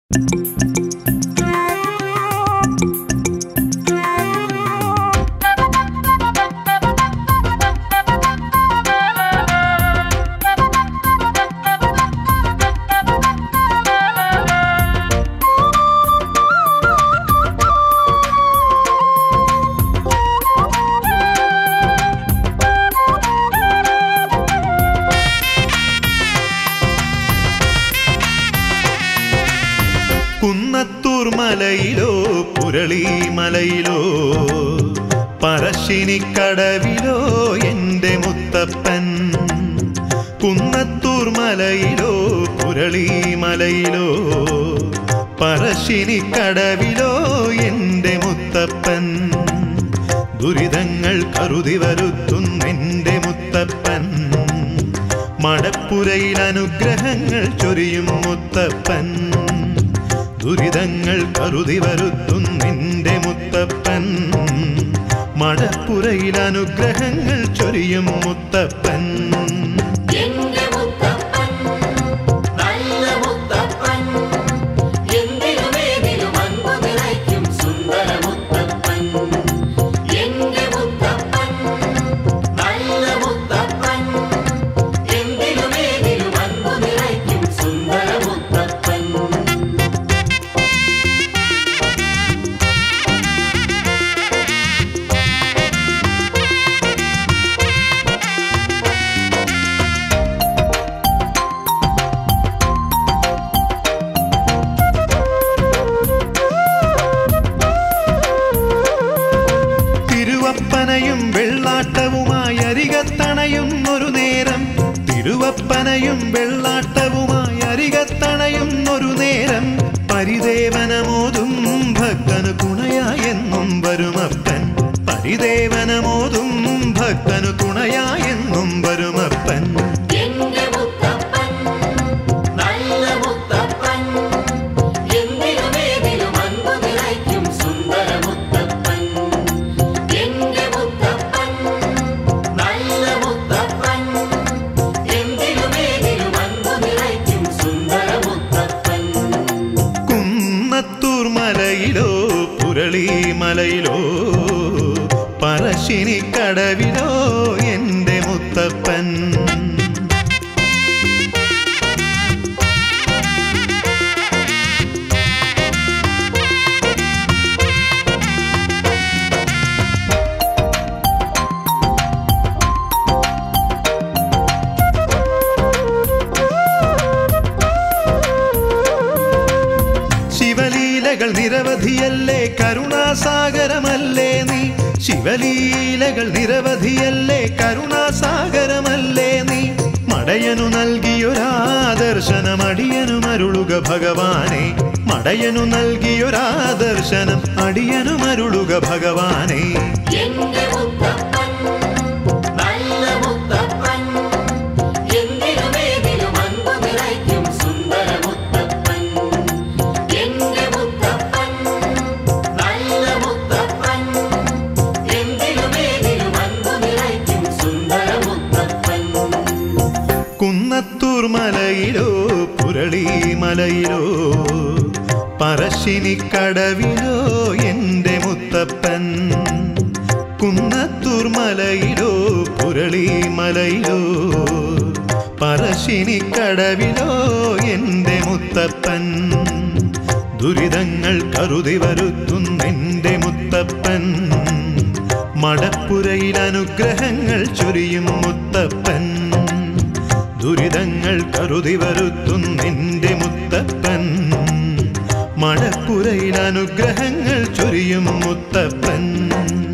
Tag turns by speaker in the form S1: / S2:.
S1: കുന്നത്തൂർ മലയിലോ പുരളി മലയിലോ പറശ്ശിനിക്കടവിലോ എൻ്റെ മുത്തപ്പൻ കുന്നത്തൂർ മലയിലോ പുരളി മലയിലോ പറശ്ശിനിക്കടവിലോ എൻ്റെ മുത്തപ്പൻ ദുരിതങ്ങൾ കരുതി വരുത്തുന്നെൻ്റെ മുത്തപ്പൻ മടപ്പുരയിൽ അനുഗ്രഹങ്ങൾ ചൊരിയും മുത്തപ്പൻ ദുരിതങ്ങൾ കരുതി വരുത്തുന്നെൻ്റെ മുത്തപ്പൻ മടപ്പുരയിൽ അനുഗ്രഹങ്ങൾ ചൊരിയും മുത്തപ്പൻ
S2: എന്റെ മുത്തപ്പൻ നല്ല മുത്തപ്പൻ എന്തിലും ഏതിലും അൻപു നിറയ്ക്കും സുന്ദര മുത്തപ്പൻ എന്റെ മുത്തപ്പൻ നല്ല മുത്തപ്പൻ എന്തിലും ഏതിലും അൻപു നിറയ്ക്കും സുന്ദര മുത്തപ്പൻ
S1: തിരുവപ്പനയും വെള്ളാട്ടവുമായി അരികത്തണയും ഒരു നേരം തിരുവപ്പനയും വെള്ളാട്ടവുമായി അരികത്തണയും ഒരു നേരം പരിദേവനമോതും ഭക്തനു തുണയായെന്നും വരുമപ്പൻ പരിദേവനമോതും ഭക്തനു തുണയായെന്നും വരുമപ്പൻ
S2: എന്റെ മുത്തപ്പൻ നല്ല മുത്തപ്പൻ എന്തിലും ഏതിലും അൻപു നിറയ്ക്കും സുന്ദര മുത്തപ്പൻ എന്റെ മുത്തപ്പൻ നല്ല മുത്തപ്പൻ എന്തിലും ഏതിലും അൻപു നിറയ്ക്കും സുന്ദര മുത്തപ്പൻ
S1: കുന്നത്തൂർ മലയിലോ പുരളി മലയിലോ പറശ്ശിനിക്കടവിലോ എൻ്റെ മുത്തപ്പൻ ശിവലീലകൾ നിരവധിയല്ലേ കരുണാസാഗരമല്ലേ നീ ശിവലീലകൾ നിരവധിയല്ലേ കരുണാസാഗരമല്ലേ നീ മടയനു നൽകിയൊരാദർശനം അടിയനു മരുളുക ഭഗവാനെ മടയനു നൽകിയൊരാദർശനം അടിയനു മരുളുക ഭഗവാനെ
S2: എന്റെ മുത്തപ്പൻ നല്ല മുത്തപ്പൻ എന്തിലും ഏതിലും അൻപു നിറയ്ക്കും സുന്ദര മുത്തപ്പൻ എന്റെ മുത്തപ്പൻ നല്ല മുത്തപ്പൻ എന്തിലും ഏതിലും അൻപു നിറയ്ക്കും സുന്ദര മുത്തപ്പൻ
S1: കുന്നത്തൂർ മലയിലോ പുരളി മലയിലോ പറശ്ശിനിക്കടവിലോ എൻ്റെ മുത്തപ്പൻ കുന്നത്തൂർ മലയിലോ പുരളി മലയിലോ പറശ്ശിനിക്കടവിലോ എൻ്റെ മുത്തപ്പൻ ദുരിതങ്ങൾ കരുതി വരുത്തുന്നെൻ്റെ മുത്തപ്പൻ മടപ്പുരയിൽ അനുഗ്രഹങ്ങൾ ചൊരിയും മുത്തപ്പൻ ദുരിതങ്ങൾ കരുതി വരുത്തുന്നെൻ്റെ മുത്തപ്പൻ മടപ്പുരയിൽ അനുഗ്രഹങ്ങൾ ചൊരിയും മുത്തപ്പൻ